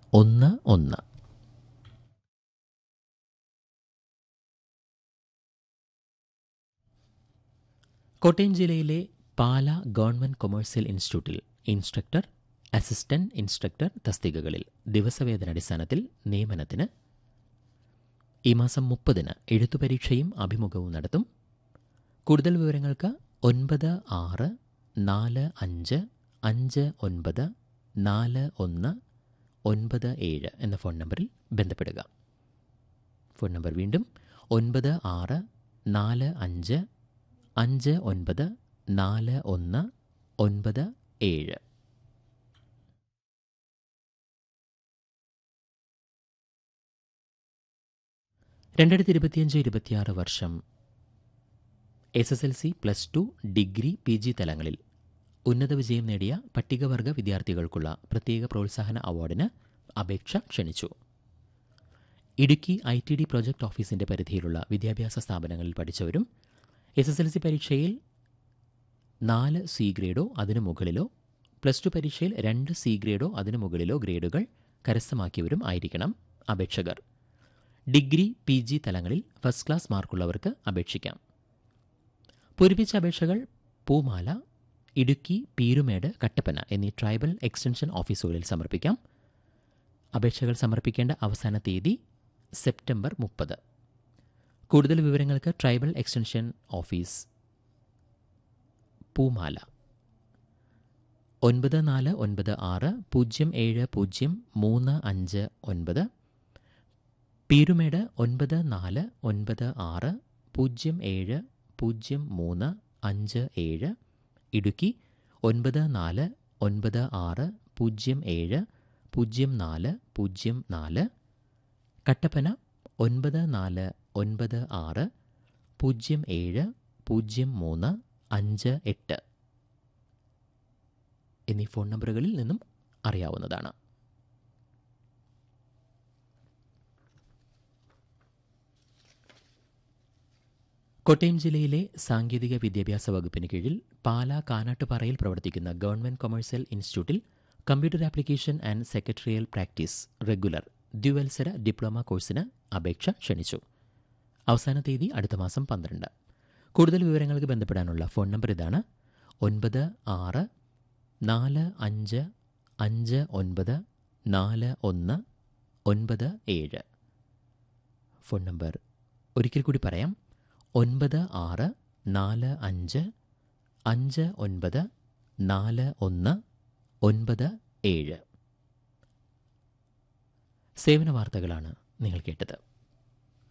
ഒന്ന് ഒന്ന് കോട്ടയം ജില്ലയിലെ പാല ഗവൺമെന്റ് കൊമേഴ്സ്യൽ ഇൻസ്റ്റിറ്റ്യൂട്ടിൽ ഇൻസ്ട്രക്ടർ അസിസ്റ്റന്റ് ഇൻസ്ട്രക്ടർ തസ്തികകളിൽ ദിവസവേതനടിസ്ഥാനത്തിൽ നിയമനത്തിന് ഈ മാസം മുപ്പതിന് എഴുത്തുപരീക്ഷയും അഭിമുഖവും നടത്തും കൂടുതൽ വിവരങ്ങൾക്ക് ഒൻപത് ആറ് നാല് അഞ്ച് അഞ്ച് ഒൻപത് നാല് ഒന്ന് ഒൻപത് ഏഴ് എന്ന ഫോൺ നമ്പറിൽ ബന്ധപ്പെടുക ഫോൺ നമ്പർ വീണ്ടും ഒൻപത് ആറ് നാല് അഞ്ച് അഞ്ച് ഒൻപത് നാല് ഒന്ന് ഒൻപത് ഏഴ് രണ്ടായിരത്തി ഇരുപത്തിയഞ്ച് ഇരുപത്തിയാറ് വർഷം S S L C plus two degree P G തലങ്ങളിൽ ഉന്നത വിജയം നേടിയ പട്ടികവർഗ വിദ്യാർത്ഥികൾക്കുള്ള പ്രത്യേക പ്രോത്സാഹന അവാർഡിന് അപേക്ഷ ക്ഷണിച്ചു Idukki I T D project ഓഫീസിന്റെ പരിധിയിലുള്ള വിദ്യാഭ്യാസ സ്ഥാപനങ്ങളിൽ പഠിച്ചവരും എസ് എസ് എൽ സി പരീക്ഷയിൽ നാല് സി ഗ്രേഡോ അതിനു മുകളിലോ പ്ലസ് ടു പരീക്ഷയിൽ രണ്ട് സി ഗ്രേഡോ അതിനു മുകളിലോ ഗ്രേഡുകൾ കരസ്ഥമാക്കിയവരും ആയിരിക്കണം അപേക്ഷകർ ഡിഗ്രി പി ജി തലങ്ങളിൽ ഫസ്റ്റ് ക്ലാസ് മാർക്കുള്ളവർക്ക് അപേക്ഷിക്കാം പൂരിപ്പിച്ച അപേക്ഷകൾ പൂമാല ഇടുക്കി പീരുമേട് കട്ടപ്പന എന്നീ ട്രൈബൽ എക്സ്റ്റൻഷൻ ഓഫീസുകളിൽ സമർപ്പിക്കാം അപേക്ഷകൾ സമർപ്പിക്കേണ്ട അവസാന തീയതി സെപ്റ്റംബർ മുപ്പത് കൂടുതൽ വിവരങ്ങൾക്ക് ട്രൈബൽ എക്സ്റ്റൻഷൻ ഓഫീസ് പൂമാല ഒൻപത് നാല് ഒൻപത് ആറ് പൂജ്യം ഏഴ് പൂജ്യം മൂന്ന് അഞ്ച് ഒൻപത് പീരുമേട് ഒൻപത് നാല് ഒൻപത് ആറ് പൂജ്യം ഏഴ് പൂജ്യം മൂന്ന് അഞ്ച് ഏഴ് ഇടുക്കി ഒൻപത് നാല് ഒൻപത് ആറ് പൂജ്യം ഏഴ് പൂജ്യം നാല് പൂജ്യം നാല് കട്ടപ്പന ഒൻപത് നാല് ഒൻപത് ആറ് പൂജ്യം ഏഴ് പൂജ്യം മൂന്ന് അഞ്ച് എട്ട് എന്നീ ഫോൺ നമ്പറുകളിൽ നിന്നും അറിയാവുന്നതാണ് കോട്ടയം ജില്ലയിലെ സാങ്കേതിക വിദ്യാഭ്യാസ വകുപ്പിന് കീഴിൽ പാലാ കാനാട്ടുപാറയിൽ പ്രവർത്തിക്കുന്ന ഗവൺമെന്റ് കൊമേഴ്സ്യൽ ഇൻസ്റ്റിറ്റ്യൂട്ടിൽ computer application and secretarial practice regular ദ്വിവത്സര ഡിപ്ലോമ കോഴ്സിന് അപേക്ഷ ക്ഷണിച്ചു അവസാന തീയതി അടുത്ത മാസം പന്ത്രണ്ട് കൂടുതൽ വിവരങ്ങൾക്ക് ബന്ധപ്പെടാനുള്ള ഫോൺ നമ്പർ ഇതാണ് ഒൻപത് ആറ് നാല് അഞ്ച് അഞ്ച് ഒൻപത് നാല് ഒന്ന് ഒൻപത് ഏഴ് ഫോൺ നമ്പർ ഒരിക്കൽ കൂടി പറയാം ഒൻപത് ആറ് നാല് അഞ്ച് അഞ്ച് ഒൻപത് നാല് ഒന്ന് ഒൻപത് ഏഴ് സേവന വാർത്തകളാണ് നിങ്ങൾ കേട്ടത്